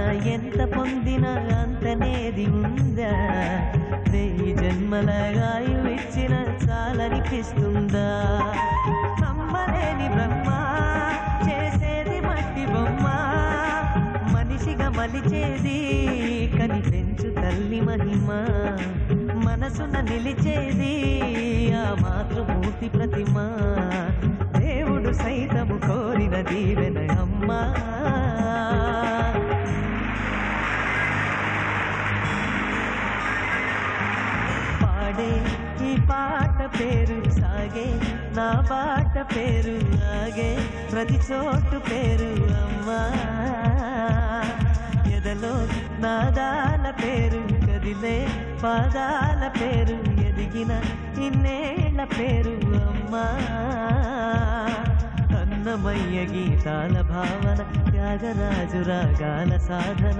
ఎంత పొందినా అంతనేది ఉందా వెయ్యి జన్మల గాయు ఇచ్చిన చాలనిపిస్తుందా నమ్మలేని బ్రహ్మ చేసేది మట్టి బొమ్మ మనిషిగా మలిచేది కని పెంచు తల్లి మహిమ మనసున నిలిచేది ఆ మాతృమూర్తి ప్రతిమ దేవుడు సైతము కోరిన దీవెన అమ్మా పాడే ఈ పాట పేరు సాగే నా పాట పేరు ఆగే ప్రతి చోటు పేరు అమ్మా ఎదలో నాదాల పేరు కదిలే పాదాల పేరు ఎదిగిన ఇన్నేళ్ల పేరు అమ్మా అన్నమయ్య గీతాల భావన త్యాగరాజు రాగాల సాధన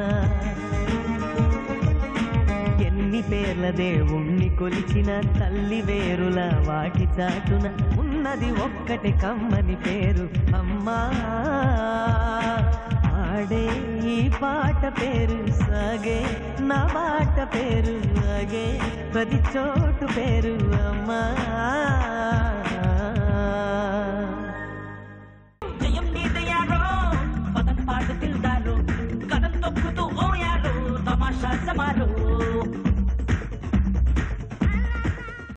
ఎన్ని పేర్ల దేవుణ్ణి కొలిచిన తల్లి వేరుల వాటి చాటున ఉన్నది ఒక్కటి కమ్మని పేరు అమ్మా ఆడే ఈ పాట పేరు సాగే నా పాట పేరు ఆగే ప్రతి చోటు పేరు అమ్మా జయం నీదయారో పదం పాడుతిల్దారు కథం తొక్కుతూ ఓయారు తమాషా సమారు